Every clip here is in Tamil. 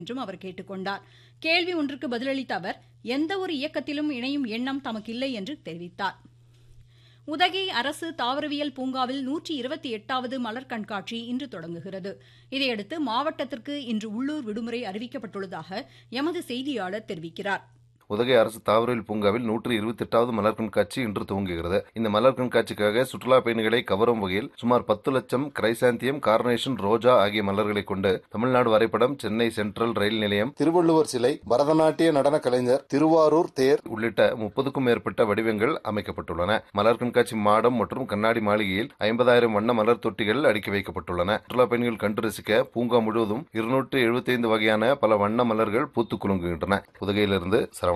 என்றும் அவர் கேட்டுக்கொண்டார் கேள்வி ஒன்றுக்கு பதிலளித்த அவர் எந்த ஒரு இயக்கத்திலும் இணையும் எண்ணம் தமக்கில்லை என்று தெரிவித்தார் உதகை அரசு தாவரவியல் பூங்காவில் நூற்றி இருபத்தி எட்டாவது மலர் கண்காட்சி இன்று தொடங்குகிறது இதையடுத்து மாவட்டத்திற்கு இன்று உள்ளூர் விடுமுறை அறிவிக்கப்பட்டுள்ளதாக எமது செய்தியாளர் தெரிவிக்கிறார் உதகை அரசு தாவரவியல் பூங்காவில் நூற்று இருபத்தி எட்டாவது மலர் கண்காட்சி இன்று துவங்குகிறது இந்த மலர் கண்காட்சிக்காக சுற்றுலா பயணிகளை கவரும் வகையில் சுமார் பத்து லட்சம் கிரைசாந்தியம் கார்னேஷன் ரோஜா ஆகிய மலர்களை கொண்டு தமிழ்நாடு வரைபடம் சென்னை சென்ட்ரல் ரயில் நிலையம் திருவள்ளுவர் சிலை பரதநாட்டிய நடன கலைஞர் திருவாரூர் தேர் உள்ளிட்ட முப்பதுக்கும் மேற்பட்ட வடிவங்கள் அமைக்கப்பட்டுள்ளன மலர் கண்காட்சி மாடம் மற்றும் கண்ணாடி மாளிகையில் ஐம்பதாயிரம் வண்ண மலர் தொட்டிகள் அடுக்கி வைக்கப்பட்டுள்ளன சுற்றுலா பயணிகள் கண்டு ரசிக்க பூங்கா முழுவதும் இருநூற்று எழுபத்தைந்து வகையான பல வண்ண மலர்கள் பூத்து குலுங்குகின்றன உதகையிலிருந்து சரவணன்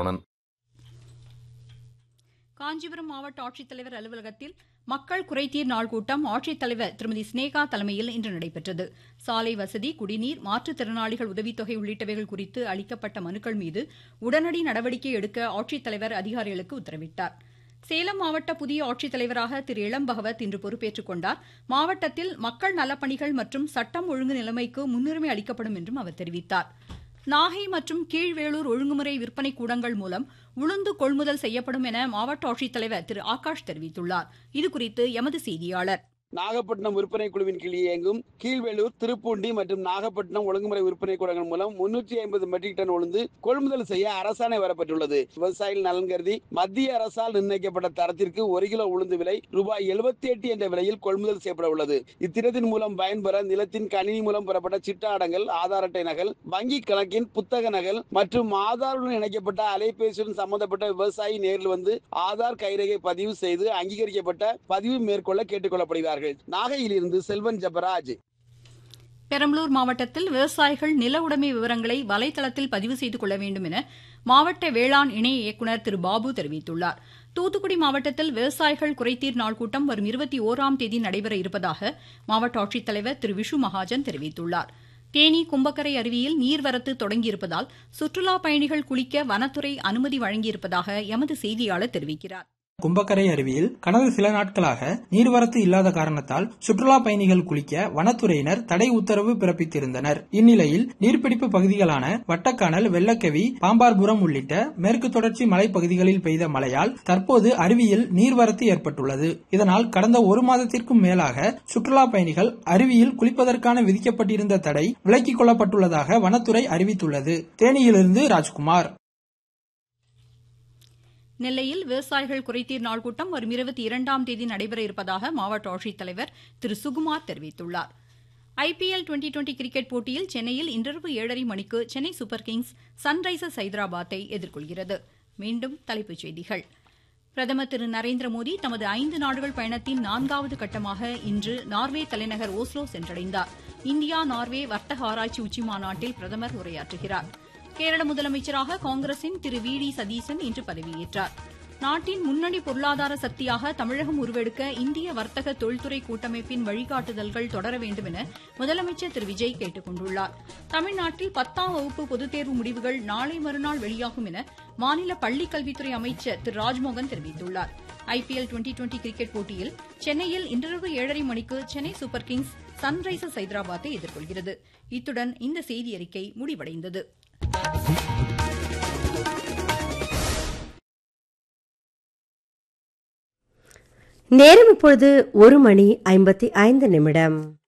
காஞ்சிபுரம் மாவட்ட ஆட்சித்தலைவர் அலுவலகத்தில் மக்கள் குறைதீர் நாள் கூட்டம் ஆட்சித்தலைவர் திருமதி ஸ்னேகா தலைமையில் இன்று நடைபெற்றது சாலை வசதி குடிநீர் மாற்றுத்திறனாளிகள் உதவித்தொகை உள்ளிட்டவைகள் குறித்து அளிக்கப்பட்ட மனுக்கள் மீது உடனடி நடவடிக்கை எடுக்க ஆட்சித்தலைவர் அதிகாரிகளுக்கு உத்தரவிட்டார் சேலம் மாவட்ட புதிய ஆட்சித்தலைவராக திரு இளம் பகவத் இன்று பொறுப்பேற்றுக் கொண்டார் மாவட்டத்தில் மக்கள் நலப்பணிகள் மற்றும் சட்டம் ஒழுங்கு நிலைமைக்கு முன்னுரிமை அளிக்கப்படும் என்றும் அவர் தெரிவித்தார் நாகை மற்றும் கீழ்வேளூர் ஒழுங்குமுறை விற்பனை கூடங்கள் மூலம் உளுந்து கொள்முதல் செய்யப்படும் என மாவட்ட ஆட்சித்தலைவர் திரு ஆகாஷ் தெரிவித்துள்ளார் இதுகுறித்து எமது செய்தியாளர் நாகப்பட்டினம் விற்பனை குழுவின் கீழ் இயங்கும் கீழ்வேலூர் திருப்பூண்டி மற்றும் நாகப்பட்டினம் ஒழுங்குமுறை விற்பனை கூடங்கள் மூலம் முன்னூற்றி ஐம்பது மெட்ரிக் டன் உளுந்து கொள்முதல் செய்ய அரசாணை வரப்பட்டுள்ளது விவசாயிகள் நலன் கருதி மத்திய அரசால் நிர்ணயிக்கப்பட்ட தரத்திற்கு ஒரு கிலோ உளுந்து விலை ரூபாய் எழுபத்தி எட்டு என்ற விலையில் கொள்முதல் செய்யப்பட உள்ளது இத்திட்டத்தின் மூலம் பயன்பெற நிலத்தின் கணினி மூலம் பெறப்பட்ட சிட்டாடங்கள் ஆதார் அட்டை நகல் வங்கி கணக்கின் புத்தக நகல் மற்றும் ஆதாருடன் இணைக்கப்பட்ட அலைபேசியுடன் சம்பந்தப்பட்ட விவசாயி நேரில் வந்து ஆதார் கைரேகை பதிவு செய்து அங்கீகரிக்கப்பட்ட பதிவு மேற்கொள்ள கேட்டுக் கொள்ளப்படுகிறார்கள் நாகையிலிருந்து செல்வன் ஜபராஜ் பெரம்பலூர் மாவட்டத்தில் விவசாயிகள் நில உடைமை விவரங்களை வலைதளத்தில் பதிவு செய்து கொள்ள வேண்டும் என மாவட்ட வேளாண் இணை இயக்குநர் திரு பாபு தெரிவித்துள்ளார் தூத்துக்குடி மாவட்டத்தில் விவசாயிகள் குறைதீர் நாள் கூட்டம் வரும் இருபத்தி ஓராம் தேதி நடைபெற இருப்பதாக மாவட்ட ஆட்சித்தலைவர் திரு விஷு மகாஜன் தெரிவித்துள்ளார் தேனி கும்பக்கரை அருவியில் நீர்வரத்து தொடங்கியிருப்பதால் சுற்றுலா பயணிகள் குளிக்க வனத்துறை அனுமதி வழங்கியிருப்பதாக எமது செய்தியாளர் தெரிவிக்கிறார் கும்பக்கரை அருவியில் கடந்த சில நாட்களாக நீர்வரத்து இல்லாத காரணத்தால் சுற்றுலா பயணிகள் குளிக்க வனத்துறையினர் தடை உத்தரவு பிறப்பித்திருந்தனர் இந்நிலையில் நீர்பிடிப்பு பகுதிகளான வட்டக்கானல் வெள்ளக்கவி பாம்பார்புரம் உள்ளிட்ட மேற்கு தொடர்ச்சி மலைப்பகுதிகளில் பெய்த மழையால் தற்போது அருவியில் நீர்வரத்து ஏற்பட்டுள்ளது இதனால் கடந்த ஒரு மாதத்திற்கும் மேலாக சுற்றுலா பயணிகள் அருவியில் குளிப்பதற்கான விதிக்கப்பட்டிருந்த தடை விலக்கிக் கொள்ளப்பட்டுள்ளதாக வனத்துறை அறிவித்துள்ளது தேனியிலிருந்து ராஜ்குமார் நெல்லையில் விவசாயிகள் குறைதீர் நாள் கூட்டம் வரும் இருபத்தி இரண்டாம் தேதி நடைபெற இருப்பதாக மாவட்ட ஆட்சித்தலைவர் திரு சுகுமார் தெரிவித்துள்ளார் ஐபிஎல் டுவெண்டி டுவெண்டி கிரிக்கெட் போட்டியில் சென்னையில் இன்றிரவு ஏழரை மணிக்கு சென்னை சூப்பர் கிங்ஸ் சன்ரைசர்ஸ் ஹைதராபாத்தை எதிர்கொள்கிறது மீண்டும் தலைப்புச் செய்திகள் பிரதமர் திரு நரேந்திர மோடி தமது ஐந்து நாடுகள் பயணத்தின் நான்காவது கட்டமாக இன்று நார்வே தலைநகர் ஓஸ்லோ சென்றடைந்தார் இந்தியா நார்வே வர்த்தக ஆராய்ச்சி உச்சிமாநாட்டில் பிரதமர் உரையாற்றுகிறார் கேரள முதலமைச்சராக காங்கிரசின் திரு வி டி சதீசன் இன்று பதவியேற்றார் நாட்டின் முன்னணி பொருளாதார சக்தியாக தமிழகம் உருவெடுக்க இந்திய வர்த்தக தொழில்துறை கூட்டமைப்பின் வழிகாட்டுதல்கள் தொடர வேண்டும் என முதலமைச்சர் திரு விஜய் கேட்டுக் கொண்டுள்ளார் தமிழ்நாட்டில் பத்தாம் வகுப்பு பொதுத் தேர்வு முடிவுகள் நாளை மறுநாள் வெளியாகும் என மாநில பள்ளிக் கல்வித்துறை அமைச்சர் திரு ராஜ்மோகன் தெரிவித்துள்ளார் ஐபிஎல் டுவெண்டி டுவெண்டி கிரிக்கெட் போட்டியில் சென்னையில் இன்றிரவு ஏழரை மணிக்கு சென்னை சூப்பர் கிங்ஸ் சன்ரைசர்ஸ் ஹைதராபாத்தை எதிர்கொள்கிறது இத்துடன் இந்த செய்தி அறிக்கை முடிவடைந்தது நேரம் இப்பொழுது ஒரு மணி ஐம்பத்தி ஐந்து நிமிடம்